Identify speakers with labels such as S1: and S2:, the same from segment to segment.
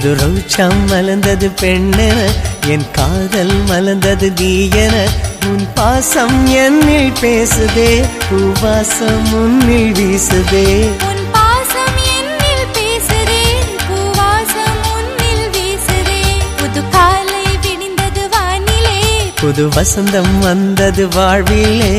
S1: புது ரோச்சம் மலர்ந்தது பெண்ணென என் காதல் மலர்ந்தது நீ என உன் பாசம் என்னில் பேசுதே பூவாசம் உன்னில் வீசுதே
S2: உன் பாசம் என்னில் பேசுதே பூவாசம் உன்னில் வீசுதே புது காலை விடிந்தது வானிலே
S1: புது வசந்தம் வந்தது வாழ்விலே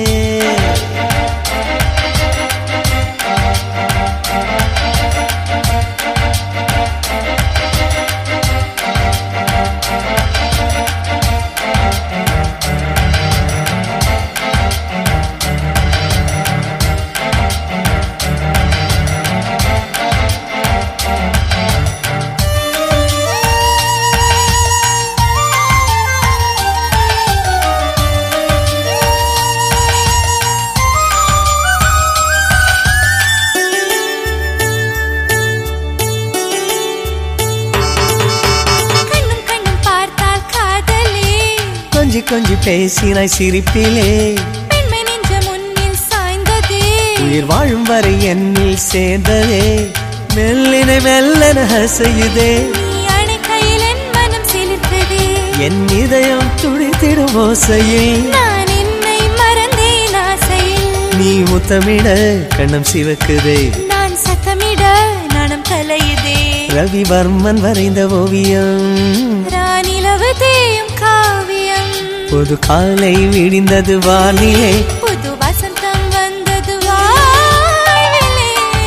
S2: கண்ணும் கண்ணும் பார்த்தால் காதலே
S1: கொஞ்சி கொஞ்சி பேசினாய் சிரிப்பிலே
S2: பெண்மை நெஞ்ச முன்னில் சாய்ந்ததே
S1: உயிர் வாழும் வரை என்னில் சேர்ந்ததே மெல்லினை மெல்லன அசையுதே
S2: நீ அணைக்கையில் என் மனம் சிலிர்த்ததே
S1: என் இதயம் துடித்திடும் ஓசையில்
S2: நான் என்னை மறந்தேன் ஆசையில்
S1: நீ முத்தமிட கண்ணம் சிவக்குதே
S2: நான் சத்தமிட நாணம் கலையுதே
S1: ரவிவர்மன் வரைந்த ஓவியம்
S2: ராணிலவு தேயும் காவியம்
S1: புது காலை விடிந்தது வானிலே
S2: புது வசந்தம் வந்தது வாழ்விலே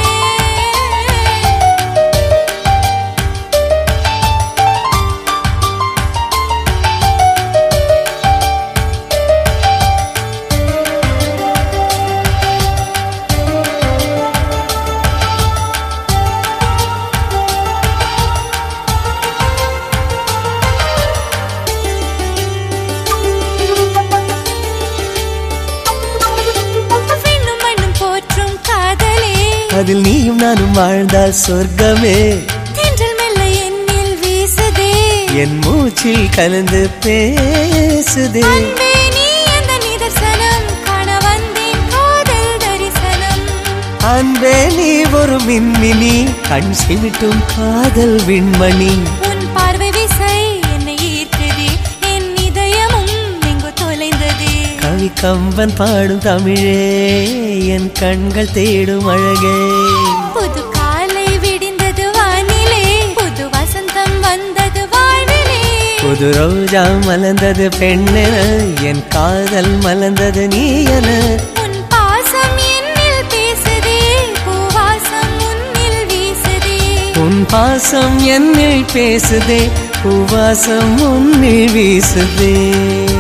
S2: விண்ணும் மண்ணும் போற்றும் காதலே
S1: அதில் நீயும் நானும் வாழ்ந்தால் சொர்க்கமே
S2: தென்றல் மெல்ல என்னில் வீசுதே
S1: என் மூச்சில் கலந்து பேசுதே
S2: அன்பே நீ அந்த நிதர்சனம் காண வந்தேன் காதல் தரிசனம்
S1: அன்பே நீ ஒரு மின்மினி கண் சிமிட்டும் காதல் விண்மணி
S2: உன் பார்வை விசை என்னை ஈர்க்குதே என் இதயமும் எங்கோ தொலைந்ததே
S1: கவி கம்பன் பாடும் தமிழே என் கண்கள் தேடும் அழகே
S2: புது காலை விடிந்தது வானிலே புது வசந்தம் வந்தது வாழ்விலே
S1: புது ரோஜா மலர்ந்தது பெண்ணென என் காதல் மலர்ந்தது நீ என
S2: உன் பாசம் என்னில் பேசுதே பூவாசம் உன்னில் வீசுதே
S1: உன் பாசம் என்னில் பேசுதே பூவாசம் உன்னில் வீசுதே